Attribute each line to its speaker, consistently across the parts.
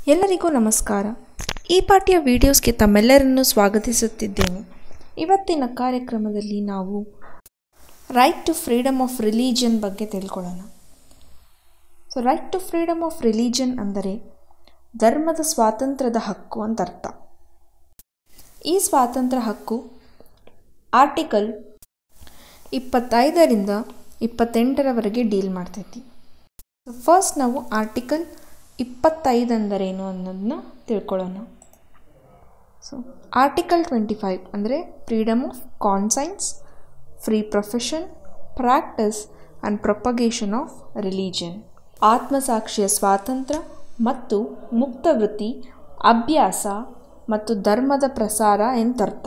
Speaker 1: ಎಲ್ಲರಿಗೂ ನಮಸ್ಕಾರ ಈ ಪಾಠ್ಯ ವಿಡಿಯೋಸ್ಗೆ ತಮ್ಮೆಲ್ಲರನ್ನು ಸ್ವಾಗತಿಸುತ್ತಿದ್ದೇನೆ ಇವತ್ತಿನ ಕಾರ್ಯಕ್ರಮದಲ್ಲಿ ನಾವು right to freedom of religion ಬಗ್ಗೆ ತಿಳ್ಕೊಳ್ಳೋಣ so right to freedom of religion ಅಂದರೆ ಧರ್ಮದ ಸ್ವಾತಂತ್ರ್ಯದ ಹಕ್ಕು ಅಂತ ಅರ್ಥ ಈ ಸ್ವಾತಂತ್ರ್ಯ ಹಕ್ಕು ಆರ್ಟಿಕಲ್ ಇಪ್ಪತ್ತೈದರಿಂದ ಇಪ್ಪತ್ತೆಂಟರವರೆಗೆ ಡೀಲ್ ಮಾಡ್ತೈತಿ ಫಸ್ಟ್ ನಾವು ಆರ್ಟಿಕಲ್ ಇಪ್ಪತ್ತೈದು ಅಂದರೇನು ಅನ್ನೋದನ್ನ ತಿಳ್ಕೊಳ್ಳೋಣ ಸೊ ಆರ್ಟಿಕಲ್ ಟ್ವೆಂಟಿ ಫೈವ್ ಅಂದರೆ freedom of conscience free profession practice and propagation of religion ಆತ್ಮಸಾಕ್ಷಿಯ ಸ್ವಾತಂತ್ರ್ಯ ಮತ್ತು ಮುಕ್ತ ವೃತ್ತಿ ಅಭ್ಯಾಸ ಮತ್ತು ಧರ್ಮದ ಪ್ರಸಾರ ಎಂತರ್ಥ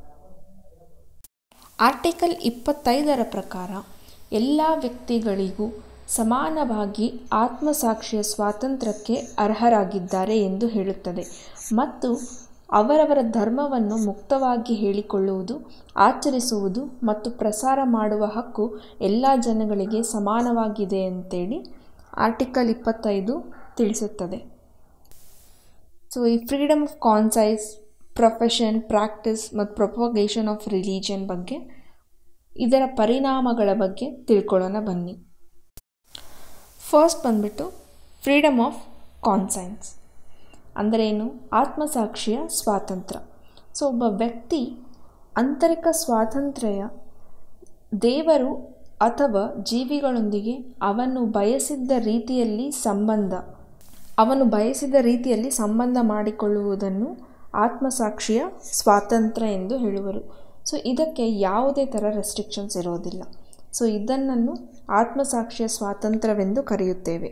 Speaker 1: ಆರ್ಟಿಕಲ್ ಇಪ್ಪತ್ತೈದರ ಪ್ರಕಾರ ಎಲ್ಲ ವ್ಯಕ್ತಿಗಳಿಗೂ ಸಮಾನವಾಗಿ ಆತ್ಮಸಾಕ್ಷಿಯ ಸ್ವಾತಂತ್ರ್ಯಕ್ಕೆ ಅರ್ಹರಾಗಿದ್ದಾರೆ ಎಂದು ಹೇಳುತ್ತದೆ ಮತ್ತು ಅವರವರ ಧರ್ಮವನ್ನು ಮುಕ್ತವಾಗಿ ಹೇಳಿಕೊಳ್ಳುವುದು ಆಚರಿಸುವುದು ಮತ್ತು ಪ್ರಸಾರ ಮಾಡುವ ಹಕ್ಕು ಎಲ್ಲ ಜನಗಳಿಗೆ ಸಮಾನವಾಗಿದೆ ಅಂತೇಳಿ ಆರ್ಟಿಕಲ್ ಇಪ್ಪತ್ತೈದು ತಿಳಿಸುತ್ತದೆ ಸೊ ಈ freedom of conscience profession practice ಮತ್ತು ಪ್ರೊಪಗೇಷನ್ ಆಫ್ ರಿಲಿಜನ್ ಬಗ್ಗೆ ಇದರ ಪರಿಣಾಮಗಳ ಬಗ್ಗೆ ತಿಳ್ಕೊಳ್ಳೋಣ ಬನ್ನಿ ಫಸ್ಟ್ ಬಂದ್ಬಿಟ್ಟು ಫ್ರೀಡಮ್ ಆಫ್ ಕಾನ್ಸೈನ್ಸ್ ಅಂದರೇನು ಆತ್ಮಸಾಕ್ಷಿಯ ಸ್ವಾತಂತ್ರ್ಯ ಸೊ ಒಬ್ಬ ವ್ಯಕ್ತಿ ಆಂತರಿಕ ಸ್ವಾತಂತ್ರ್ಯ ದೇವರು ಅಥವಾ ಜೀವಿಗಳೊಂದಿಗೆ ಅವನು ಬಯಸಿದ್ದ ರೀತಿಯಲ್ಲಿ ಸಂಬಂಧ ಅವನು ಬಯಸಿದ ರೀತಿಯಲ್ಲಿ ಸಂಬಂಧ ಮಾಡಿಕೊಳ್ಳುವುದನ್ನು ಆತ್ಮಸಾಕ್ಷಿಯ ಸ್ವಾತಂತ್ರ್ಯ ಎಂದು ಹೇಳುವರು ಸೊ ಇದಕ್ಕೆ ಯಾವುದೇ ಥರ ರೆಸ್ಟ್ರಿಕ್ಷನ್ಸ್ ಇರೋದಿಲ್ಲ ಸೊ ಇದನ್ನು ಆತ್ಮಸಾಕ್ಷಿಯ ಸ್ವಾತಂತ್ರ್ಯವೆಂದು ಕರೆಯುತ್ತೇವೆ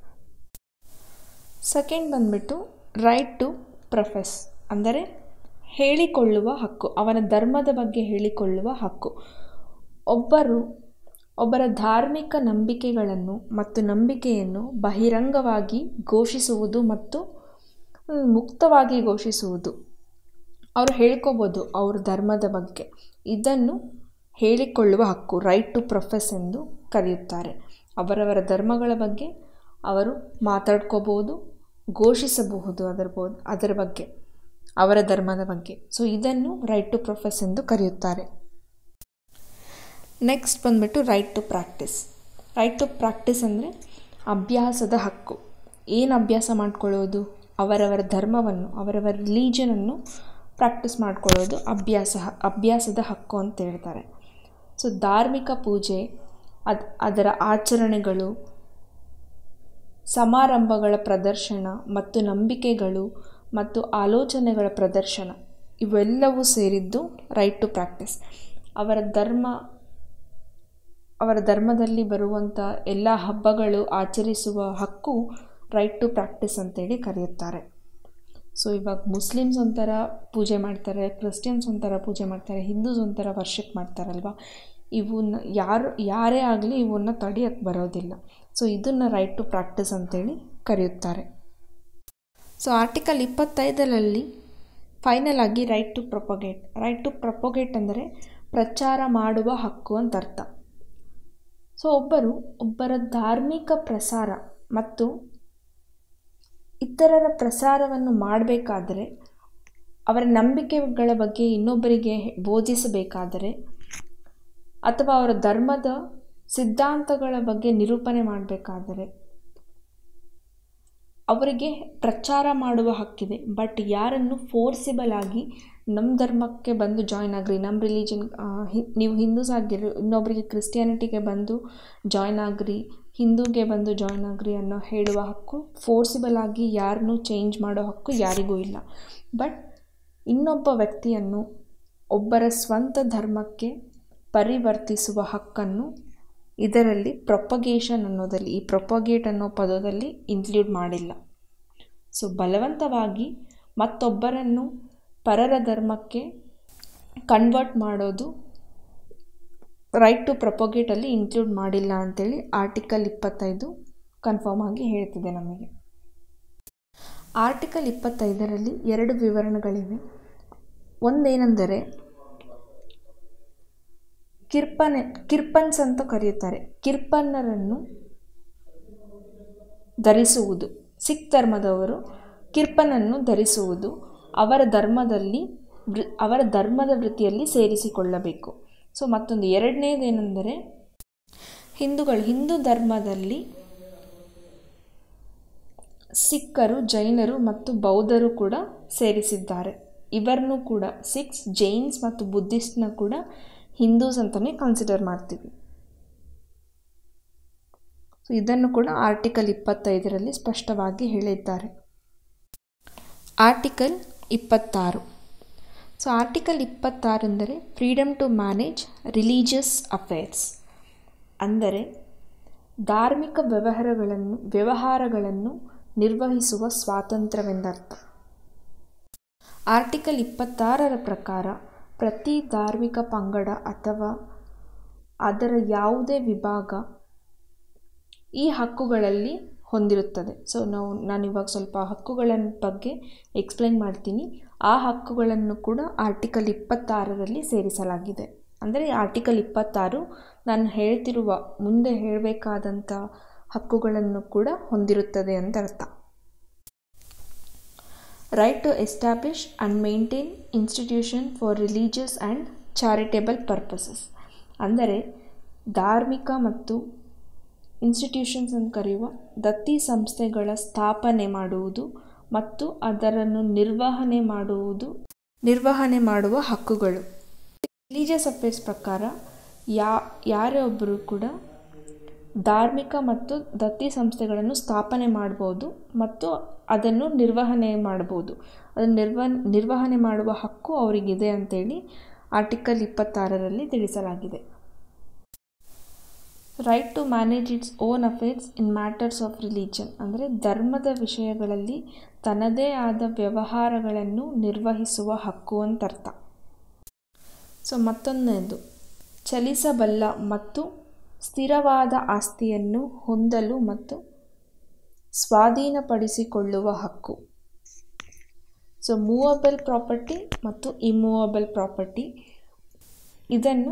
Speaker 1: ಸೆಕೆಂಡ್ ಬಂದ್ಬಿಟ್ಟು ರೈಟ್ ಟು ಪ್ರೊಫೆಸ್ ಅಂದರೆ ಹೇಳಿಕೊಳ್ಳುವ ಹಕ್ಕು ಅವನ ಧರ್ಮದ ಬಗ್ಗೆ ಹೇಳಿಕೊಳ್ಳುವ ಹಕ್ಕು ಒಬ್ಬರು ಒಬ್ಬರ ಧಾರ್ಮಿಕ ನಂಬಿಕೆಗಳನ್ನು ಮತ್ತು ನಂಬಿಕೆಯನ್ನು ಬಹಿರಂಗವಾಗಿ ಘೋಷಿಸುವುದು ಮತ್ತು ಮುಕ್ತವಾಗಿ ಘೋಷಿಸುವುದು ಅವರು ಹೇಳ್ಕೋಬೋದು ಅವ್ರ ಧರ್ಮದ ಬಗ್ಗೆ ಇದನ್ನು ಹೇಳಿಕೊಳ್ಳುವ ಹಕ್ಕು ರೈಟ್ ಟು ಪ್ರೊಫೆಸ್ ಎಂದು ಕರೆಯುತ್ತಾರೆ ಅವರವರ ಧರ್ಮಗಳ ಬಗ್ಗೆ ಅವರು ಮಾತಾಡ್ಕೋಬೋದು ಘೋಷಿಸಬಹುದು ಅದರ ಬೋ ಅದರ ಬಗ್ಗೆ ಅವರ ಧರ್ಮದ ಬಗ್ಗೆ ಸೊ ಇದನ್ನು ರೈಟ್ ಟು ಪ್ರೊಫೆಸ್ ಎಂದು ಕರೆಯುತ್ತಾರೆ ನೆಕ್ಸ್ಟ್ ಬಂದ್ಬಿಟ್ಟು right to practice right to practice ಅಂದರೆ ಅಭ್ಯಾಸದ ಹಕ್ಕು ಏನು ಅಭ್ಯಾಸ ಮಾಡ್ಕೊಳ್ಳೋದು ಅವರವರ ಧರ್ಮವನ್ನು ಅವರವರ ರಿಲೀಜನನ್ನು ಪ್ರಾಕ್ಟೀಸ್ ಮಾಡ್ಕೊಳ್ಳೋದು ಅಭ್ಯಾಸ ಅಭ್ಯಾಸದ ಹಕ್ಕು ಅಂತ ಹೇಳ್ತಾರೆ ಸೊ ಧಾರ್ಮಿಕ ಪೂಜೆ ಅದು ಅದರ ಆಚರಣೆಗಳು ಸಮಾರಂಭಗಳ ಪ್ರದರ್ಶನ ಮತ್ತು ನಂಬಿಕೆಗಳು ಮತ್ತು ಆಲೋಚನೆಗಳ ಪ್ರದರ್ಶನ ಇವೆಲ್ಲವೂ ಸೇರಿದ್ದು ರೈಟ್ ಟು ಪ್ರಾಕ್ಟೀಸ್ ಅವರ ಧರ್ಮ ಅವರ ಧರ್ಮದಲ್ಲಿ ಬರುವಂಥ ಎಲ್ಲ ಹಬ್ಬಗಳು ಆಚರಿಸುವ ಹಕ್ಕು ರೈಟ್ ಟು ಪ್ರಾಕ್ಟೀಸ್ ಅಂತೇಳಿ ಕರೆಯುತ್ತಾರೆ ಸೊ ಇವಾಗ ಮುಸ್ಲಿಮ್ಸ್ ಒಂಥರ ಪೂಜೆ ಮಾಡ್ತಾರೆ ಕ್ರಿಸ್ಟಿಯನ್ಸ್ ಒಂಥರ ಪೂಜೆ ಮಾಡ್ತಾರೆ ಹಿಂದೂಸ್ ಒಂಥರ ವರ್ಷಕ್ಕೆ ಮಾಡ್ತಾರಲ್ವ ಇವನ್ನ ಯಾರು ಯಾರೇ ಆಗಲಿ ಇವನ್ನ ತಡೆಯೋಕ್ಕೆ ಬರೋದಿಲ್ಲ ಸೊ ಇದನ್ನು ರೈಟ್ ಟು ಪ್ರಾಕ್ಟೀಸ್ ಅಂತೇಳಿ ಕರೆಯುತ್ತಾರೆ ಸೊ ಆರ್ಟಿಕಲ್ ಇಪ್ಪತ್ತೈದರಲ್ಲಿ ಫೈನಲ್ ಆಗಿ right to propagate right to propagate ಅಂದರೆ ಪ್ರಚಾರ ಮಾಡುವ ಹಕ್ಕು ಅಂತ ಅರ್ಥ ಸೊ ಒಬ್ಬರು ಒಬ್ಬರ ಧಾರ್ಮಿಕ ಪ್ರಸಾರ ಮತ್ತು ಇತರರ ಪ್ರಸಾರವನ್ನು ಮಾಡಬೇಕಾದರೆ ಅವರ ನಂಬಿಕೆಗಳ ಬಗ್ಗೆ ಇನ್ನೊಬ್ಬರಿಗೆ ಬೋಧಿಸಬೇಕಾದರೆ ಅಥವಾ ಅವರ ಧರ್ಮದ ಸಿದ್ಧಾಂತಗಳ ಬಗ್ಗೆ ನಿರೂಪಣೆ ಮಾಡಬೇಕಾದರೆ ಅವರಿಗೆ ಪ್ರಚಾರ ಮಾಡುವ ಹಕ್ಕಿದೆ ಬಟ್ ಯಾರನ್ನು ಫೋರ್ಸಿಬಲ್ ಆಗಿ ನಮ್ಮ ಧರ್ಮಕ್ಕೆ ಬಂದು ಜಾಯ್ನ್ ಆಗ್ರಿ ನಮ್ಮ ರಿಲಿಜನ್ ನೀವು ಹಿಂದೂಸ್ ಆಗಿರಿ ಇನ್ನೊಬ್ಬರಿಗೆ ಕ್ರಿಸ್ಟಿಯಾನಿಟಿಗೆ ಬಂದು ಜಾಯ್ನ್ ಆಗ್ರಿ ಹಿಂದೂಗೆ ಬಂದು ಜಾಯ್ನ್ ಆಗ್ರಿ ಅನ್ನೋ ಹೇಳುವ ಹಕ್ಕು ಫೋರ್ಸಿಬಲ್ ಆಗಿ ಯಾರನ್ನೂ ಚೇಂಜ್ ಮಾಡೋ ಹಕ್ಕು ಯಾರಿಗೂ ಇಲ್ಲ ಬಟ್ ಇನ್ನೊಬ್ಬ ವ್ಯಕ್ತಿಯನ್ನು ಒಬ್ಬರ ಸ್ವಂತ ಧರ್ಮಕ್ಕೆ ಪರಿವರ್ತಿಸುವ ಹಕ್ಕನ್ನು ಇದರಲ್ಲಿ ಪ್ರೊಪಗೇಷನ್ ಅನ್ನೋದಲ್ಲಿ ಈ ಪ್ರೊಪಗೇಟ್ ಅನ್ನೋ ಪದದಲ್ಲಿ ಇನ್ಕ್ಲೂಡ್ ಮಾಡಿಲ್ಲ ಸೊ ಬಲವಂತವಾಗಿ ಮತ್ತೊಬ್ಬರನ್ನು ಪರರ ಧರ್ಮಕ್ಕೆ ಕನ್ವರ್ಟ್ ಮಾಡೋದು ರೈಟ್ ಟು ಪ್ರೊಪಗೇಟಲ್ಲಿ ಇನ್ಕ್ಲೂಡ್ ಮಾಡಿಲ್ಲ ಅಂಥೇಳಿ ಆರ್ಟಿಕಲ್ ಇಪ್ಪತ್ತೈದು ಕನ್ಫರ್ಮ್ ಆಗಿ ಹೇಳ್ತಿದೆ ನಮಗೆ ಆರ್ಟಿಕಲ್ ಇಪ್ಪತ್ತೈದರಲ್ಲಿ ಎರಡು ವಿವರಣೆಗಳಿವೆ ಒಂದೇನೆಂದರೆ ಕಿರ್ಪನೆ ಕಿರ್ಪನ್ಸ್ ಅಂತ ಕರೆಯುತ್ತಾರೆ ಕಿರ್ಪನ್ನರನ್ನು ಧರಿಸುವುದು ಸಿಖ್ ಧರ್ಮದವರು ಕಿರ್ಪನನ್ನು ಧರಿಸುವುದು ಅವರ ಧರ್ಮದಲ್ಲಿ ವೃ ಅವರ ಧರ್ಮದ ವೃತ್ತಿಯಲ್ಲಿ ಸೇರಿಸಿಕೊಳ್ಳಬೇಕು ಸೊ ಮತ್ತೊಂದು ಎರಡನೇದೇನೆಂದರೆ ಹಿಂದೂಗಳು ಹಿಂದೂ ಧರ್ಮದಲ್ಲಿ ಸಿಖ್ಖರು ಜೈನರು ಮತ್ತು ಬೌದ್ಧರು ಕೂಡ ಸೇರಿಸಿದ್ದಾರೆ ಇವರನ್ನು ಕೂಡ ಸಿಖ್ಸ್ ಜೈನ್ಸ್ ಮತ್ತು ಬುದ್ಧಿಸ್ಟ್ನ ಕೂಡ ಹಿಂದೂಸ್ ಅಂತಲೇ ಕನ್ಸಿಡರ್ ಮಾಡ್ತೀವಿ ಸೊ ಇದನ್ನು ಕೂಡ ಆರ್ಟಿಕಲ್ ಇಪ್ಪತ್ತೈದರಲ್ಲಿ ಸ್ಪಷ್ಟವಾಗಿ ಹೇಳಿದ್ದಾರೆ ಆರ್ಟಿಕಲ್ ಇಪ್ಪತ್ತಾರು ಸೊ ಆರ್ಟಿಕಲ್ ಇಪ್ಪತ್ತಾರು ಅಂದರೆ freedom to manage religious affairs ಅಂದರೆ ಧಾರ್ಮಿಕ ವ್ಯವಹಾರಗಳನ್ನು ವ್ಯವಹಾರಗಳನ್ನು ನಿರ್ವಹಿಸುವ ಸ್ವಾತಂತ್ರ್ಯವೆಂದರ್ಥ ಆರ್ಟಿಕಲ್ ಇಪ್ಪತ್ತಾರರ ಪ್ರಕಾರ ಪ್ರತಿ ಧಾರ್ಮಿಕ ಪಂಗಡ ಅಥವಾ ಅದರ ಯಾವುದೇ ವಿಭಾಗ ಈ ಹಕ್ಕುಗಳಲ್ಲಿ ಹೊಂದಿರುತ್ತದೆ ಸೊ ನಾವು ನಾನಿವಾಗ ಸ್ವಲ್ಪ ಹಕ್ಕುಗಳ ಬಗ್ಗೆ ಎಕ್ಸ್ಪ್ಲೈನ್ ಮಾಡ್ತೀನಿ ಆ ಹಕ್ಕುಗಳನ್ನು ಕೂಡ ಆರ್ಟಿಕಲ್ ಇಪ್ಪತ್ತಾರರಲ್ಲಿ ಸೇರಿಸಲಾಗಿದೆ ಅಂದರೆ ಆರ್ಟಿಕಲ್ ಇಪ್ಪತ್ತಾರು ನಾನು ಹೇಳ್ತಿರುವ ಮುಂದೆ ಹೇಳಬೇಕಾದಂಥ ಹಕ್ಕುಗಳನ್ನು ಕೂಡ ಹೊಂದಿರುತ್ತದೆ ಅಂತ ಅರ್ಥ right to establish and maintain institution for religious and charitable purposes ಅಂದರೆ ಧಾರ್ಮಿಕ ಮತ್ತು ಇನ್ಸ್ಟಿಟ್ಯೂಷನ್ಸ್ ಅಂತ ಕರೆಯುವ ದತ್ತಿ ಸಂಸ್ಥೆಗಳ ಸ್ಥಾಪನೆ ಮಾಡುವುದು ಮತ್ತು ಅದರನ್ನು ನಿರ್ವಹಣೆ ಮಾಡುವುದು ನಿರ್ವಹಣೆ ಮಾಡುವ ಹಕ್ಕುಗಳು ರಿಲೀಜಿಯಸ್ ಅಫೇರ್ಸ್ ಪ್ರಕಾರ ಯಾ ಯಾರೇ ಒಬ್ಬರು ಕೂಡ ಧಾರ್ಮಿಕ ಮತ್ತು ದತ್ತಿ ಸಂಸ್ಥೆಗಳನ್ನು ಸ್ಥಾಪನೆ ಮಾಡ್ಬೋದು ಮತ್ತು ಅದನ್ನು ನಿರ್ವಹಣೆ ಮಾಡ್ಬೋದು ಅದನ್ನು ನಿರ್ವ ನಿರ್ವಹಣೆ ಮಾಡುವ ಹಕ್ಕು ಅವರಿಗಿದೆ ಅಂತೇಳಿ ಆರ್ಟಿಕಲ್ ಇಪ್ಪತ್ತಾರರಲ್ಲಿ ತಿಳಿಸಲಾಗಿದೆ right to manage its own affairs in matters of religion ಅಂದರೆ ಧರ್ಮದ ವಿಷಯಗಳಲ್ಲಿ ತನ್ನದೇ ಆದ ವ್ಯವಹಾರಗಳನ್ನು ನಿರ್ವಹಿಸುವ ಹಕ್ಕು ಅಂತ ಅರ್ಥ ಸೊ ಮತ್ತೊಂದನೇದು ಚಲಿಸಬಲ್ಲ ಮತ್ತು ಸ್ಥಿರವಾದ ಆಸ್ತಿಯನ್ನು ಹೊಂದಲು ಮತ್ತು ಸ್ವಾಧೀನಪಡಿಸಿಕೊಳ್ಳುವ ಹಕ್ಕು so movable property and immovable property ಇದನ್ನು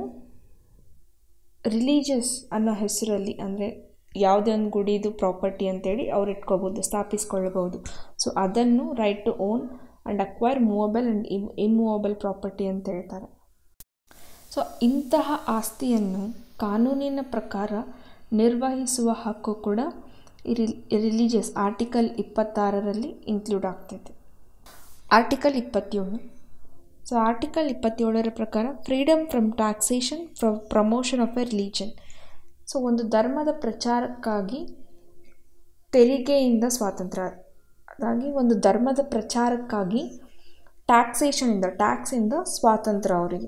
Speaker 1: ರಿಲೀಜಿಯಸ್ ಅನ್ನೋ ಹೆಸರಲ್ಲಿ ಅಂದರೆ ಯಾವುದೇ ಒಂದು ಗುಡಿದು ಪ್ರಾಪರ್ಟಿ ಅಂತೇಳಿ ಅವ್ರು ಇಟ್ಕೋಬೋದು ಸ್ಥಾಪಿಸ್ಕೊಳ್ಬೋದು ಸೊ ಅದನ್ನು right to own and acquire movable and ಇಮ್ ಇಮ್ಮೂವಬಲ್ ಪ್ರಾಪರ್ಟಿ ಅಂತ ಹೇಳ್ತಾರೆ ಸೊ ಇಂತಹ ಆಸ್ತಿಯನ್ನು ಕಾನೂನಿನ ಪ್ರಕಾರ ನಿರ್ವಹಿಸುವ ಹಕ್ಕು ಕೂಡ ರಿಲಿಜಿಯಸ್ ಆರ್ಟಿಕಲ್ ಇಪ್ಪತ್ತಾರರಲ್ಲಿ ಇನ್ಕ್ಲೂಡ್ ಆಗ್ತೈತೆ ಆರ್ಟಿಕಲ್ ಇಪ್ಪತ್ತೇಳು ಸೊ ಆರ್ಟಿಕಲ್ ಇಪ್ಪತ್ತೇಳರ ಪ್ರಕಾರ ಫ್ರೀಡಮ್ ಫ್ರಮ್ ಟ್ಯಾಕ್ಸೇಷನ್ ಫ್ರ promotion of a religion so ಒಂದು ಧರ್ಮದ ಪ್ರಚಾರಕ್ಕಾಗಿ ತೆರಿಗೆಯಿಂದ ಸ್ವಾತಂತ್ರ್ಯ ಅದಾಗಿ ಒಂದು ಧರ್ಮದ ಪ್ರಚಾರಕ್ಕಾಗಿ ಟ್ಯಾಕ್ಸೇಷನಿಂದ ಟ್ಯಾಕ್ಸಿಂದ ಸ್ವಾತಂತ್ರ್ಯ ಅವರಿಗೆ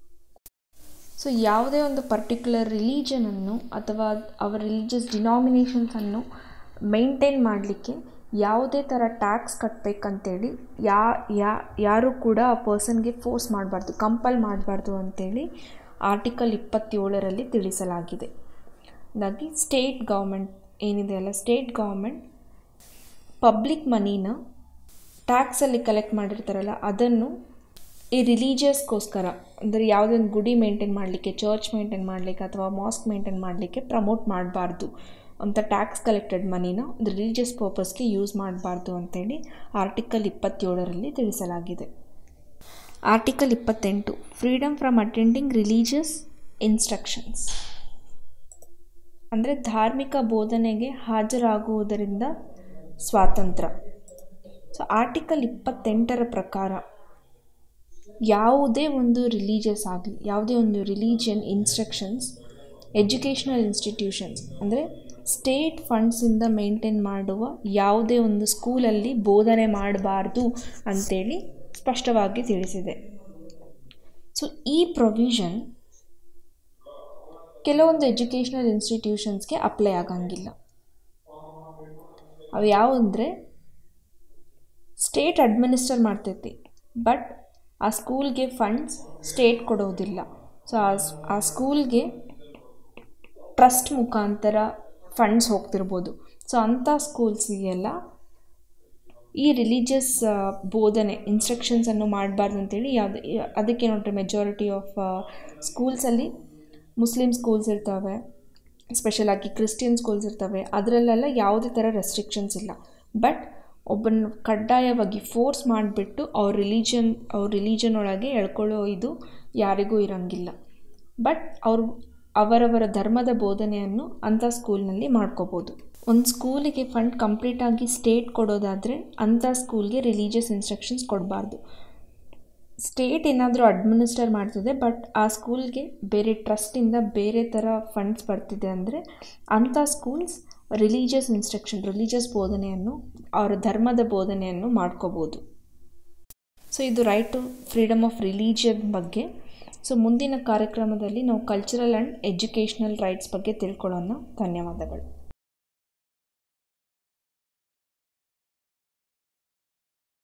Speaker 1: ಸೊ ಯಾವುದೇ ಒಂದು ಪರ್ಟಿಕ್ಯುಲರ್ ರಿಲೀಜನನ್ನು ಅಥವಾ ಅವರ ರಿಲಿಜಿಯಸ್ ಡಿನಾಮಿನೇಷನ್ಸನ್ನು ಮೇಂಟೈನ್ ಮಾಡಲಿಕ್ಕೆ ಯಾವುದೇ ಥರ ಟ್ಯಾಕ್ಸ್ ಕಟ್ಟಬೇಕಂತೇಳಿ ಯಾ ಯಾ ಯಾರೂ ಕೂಡ ಆ ಪರ್ಸನ್ಗೆ ಫೋರ್ಸ್ ಮಾಡಬಾರ್ದು ಕಂಪಲ್ ಮಾಡಬಾರ್ದು ಅಂತೇಳಿ ಆರ್ಟಿಕಲ್ ಇಪ್ಪತ್ತೇಳರಲ್ಲಿ ತಿಳಿಸಲಾಗಿದೆ ಹಾಗಾಗಿ ಸ್ಟೇಟ್ ಗೌರ್ಮೆಂಟ್ ಏನಿದೆ ಅಲ್ಲ ಸ್ಟೇಟ್ ಗೌರ್ಮೆಂಟ್ ಪಬ್ಲಿಕ್ ಮನಿನ ಟ್ಯಾಕ್ಸಲ್ಲಿ ಕಲೆಕ್ಟ್ ಮಾಡಿರ್ತಾರಲ್ಲ ಅದನ್ನು ಈ ರಿಲೀಜಿಯಸ್ಗೋಸ್ಕರ ಅಂದರೆ ಯಾವುದೇ ಒಂದು ಗುಡಿ ಮೇಂಟೈನ್ ಮಾಡಲಿಕ್ಕೆ ಚರ್ಚ್ ಮೇಂಟೈನ್ ಮಾಡಲಿಕ್ಕೆ ಅಥವಾ ಮಾಸ್ಕ್ ಮೇಂಟೈನ್ ಮಾಡಲಿಕ್ಕೆ ಪ್ರಮೋಟ್ ಮಾಡಬಾರ್ದು ಅಂತ ಟ್ಯಾಕ್ಸ್ ಕಲೆಕ್ಟೆಡ್ ಮನಿನ ಒಂದು ರಿಲೀಜಿಯಸ್ ಪರ್ಪಸ್ಗೆ ಯೂಸ್ ಮಾಡಬಾರ್ದು ಅಂತೇಳಿ ಆರ್ಟಿಕಲ್ ಇಪ್ಪತ್ತೇಳರಲ್ಲಿ ತಿಳಿಸಲಾಗಿದೆ ಆರ್ಟಿಕಲ್ ಇಪ್ಪತ್ತೆಂಟು freedom from attending religious instructions ಅಂದರೆ ಧಾರ್ಮಿಕ ಬೋಧನೆಗೆ ಹಾಜರಾಗುವುದರಿಂದ ಸ್ವಾತಂತ್ರ್ಯ ಸೊ ಆರ್ಟಿಕಲ್ ಇಪ್ಪತ್ತೆಂಟರ ಪ್ರಕಾರ ಯಾವುದೇ ಒಂದು ರಿಲೀಜಿಯಸ್ ಆಗಲಿ ಯಾವುದೇ ಒಂದು ರಿಲೀಜಿಯನ್ ಇನ್ಸ್ಟ್ರಕ್ಷನ್ಸ್ ಎಜುಕೇಷ್ನಲ್ ಇನ್ಸ್ಟಿಟ್ಯೂಷನ್ಸ್ ಅಂದರೆ ಸ್ಟೇಟ್ ಫಂಡ್ಸಿಂದ ಮೇಂಟೈನ್ ಮಾಡುವ ಯಾವುದೇ ಒಂದು ಸ್ಕೂಲಲ್ಲಿ ಬೋಧನೆ ಮಾಡಬಾರ್ದು ಅಂಥೇಳಿ ಸ್ಪಷ್ಟವಾಗಿ ತಿಳಿಸಿದೆ ಸೊ ಈ ಪ್ರೊವಿಷನ್ ಕೆಲವೊಂದು ಎಜುಕೇಷ್ನಲ್ ಇನ್ಸ್ಟಿಟ್ಯೂಷನ್ಸ್ಗೆ ಅಪ್ಲೈ ಆಗಂಗಿಲ್ಲ ಅವು ಯಾವುದಂದರೆ ಸ್ಟೇಟ್ ಅಡ್ಮಿನಿಸ್ಟರ್ ಮಾಡ್ತೈತಿ ಬಟ್ ಆ ಸ್ಕೂಲ್ಗೆ ಫಂಡ್ಸ್ ಸ್ಟೇಟ್ ಕೊಡೋದಿಲ್ಲ ಸೊ ಆ ಆ ಸ್ಕೂಲ್ಗೆ ಟ್ರಸ್ಟ್ ಮುಖಾಂತರ ಫಂಡ್ಸ್ ಹೋಗ್ತಿರ್ಬೋದು ಸೊ ಅಂಥ ಸ್ಕೂಲ್ಸಿಗೆಲ್ಲ ಈ ರಿಲಿಜಿಯಸ್ ಬೋಧನೆ ಇನ್ಸ್ಟ್ರಕ್ಷನ್ಸನ್ನು ಮಾಡಬಾರ್ದು ಅಂತೇಳಿ ಯಾವುದು ಅದಕ್ಕೆ ನೋಡ್ರಿ ಮೆಜಾರಿಟಿ ಆಫ್ ಸ್ಕೂಲ್ಸಲ್ಲಿ ಮುಸ್ಲಿಮ್ ಸ್ಕೂಲ್ಸ್ ಇರ್ತವೆ ಸ್ಪೆಷಲಾಗಿ ಕ್ರಿಶ್ಚಿಯನ್ ಸ್ಕೂಲ್ಸ್ ಇರ್ತವೆ ಅದರಲ್ಲೆಲ್ಲ ಯಾವುದೇ ಥರ ರೆಸ್ಟ್ರಿಕ್ಷನ್ಸ್ ಇಲ್ಲ ಬಟ್ ಒಬ್ಬನ ಕಡ್ಡಾಯವಾಗಿ ಫೋರ್ಸ್ ಮಾಡಿಬಿಟ್ಟು ಅವ್ರ ರಿಲಿಜನ್ ಅವ್ರ ರಿಲಿಜನ್ ಒಳಗೆ ಎಳ್ಕೊಳ್ಳೋ ಇದು ಯಾರಿಗೂ ಇರೋಂಗಿಲ್ಲ ಬಟ್ ಅವರು ಅವರವರ ಧರ್ಮದ ಬೋಧನೆಯನ್ನು ಅಂಥ ಸ್ಕೂಲ್ನಲ್ಲಿ ಮಾಡ್ಕೋಬೋದು ಒಂದು ಸ್ಕೂಲಿಗೆ ಫಂಡ್ ಕಂಪ್ಲೀಟಾಗಿ ಸ್ಟೇಟ್ ಕೊಡೋದಾದರೆ ಅಂಥ ಸ್ಕೂಲ್ಗೆ ರಿಲೀಜಿಯಸ್ ಇನ್ಸ್ಟ್ರಕ್ಷನ್ಸ್ ಕೊಡಬಾರ್ದು ಸ್ಟೇಟ್ ಏನಾದರೂ ಅಡ್ಮಿನಿಸ್ಟರ್ ಮಾಡ್ತಿದೆ ಬಟ್ ಆ ಸ್ಕೂಲ್ಗೆ ಬೇರೆ ಟ್ರಸ್ಟಿಂದ ಬೇರೆ ಥರ ಫಂಡ್ಸ್ ಬರ್ತಿದೆ ಅಂದರೆ ಅಂಥ ಸ್ಕೂಲ್ಸ್ ರಿಲೀಜಿಯಸ್ ಇನ್ಸ್ಟ್ರಕ್ಷನ್ ರಿಲೀಜಿಯಸ್ ಬೋಧನೆಯನ್ನು ಅವರ ಧರ್ಮದ ಬೋಧನೆಯನ್ನು ಮಾಡ್ಕೋಬೋದು ಸೊ ಇದು right to freedom of religion ಬಗ್ಗೆ ಸೊ ಮುಂದಿನ ಕಾರ್ಯಕ್ರಮದಲ್ಲಿ ನಾವು ಕಲ್ಚರಲ್ ಆ್ಯಂಡ್ ಎಜುಕೇಷ್ನಲ್ ರೈಟ್ಸ್ ಬಗ್ಗೆ ತಿಳ್ಕೊಳ್ಳೋಣ ಧನ್ಯವಾದಗಳು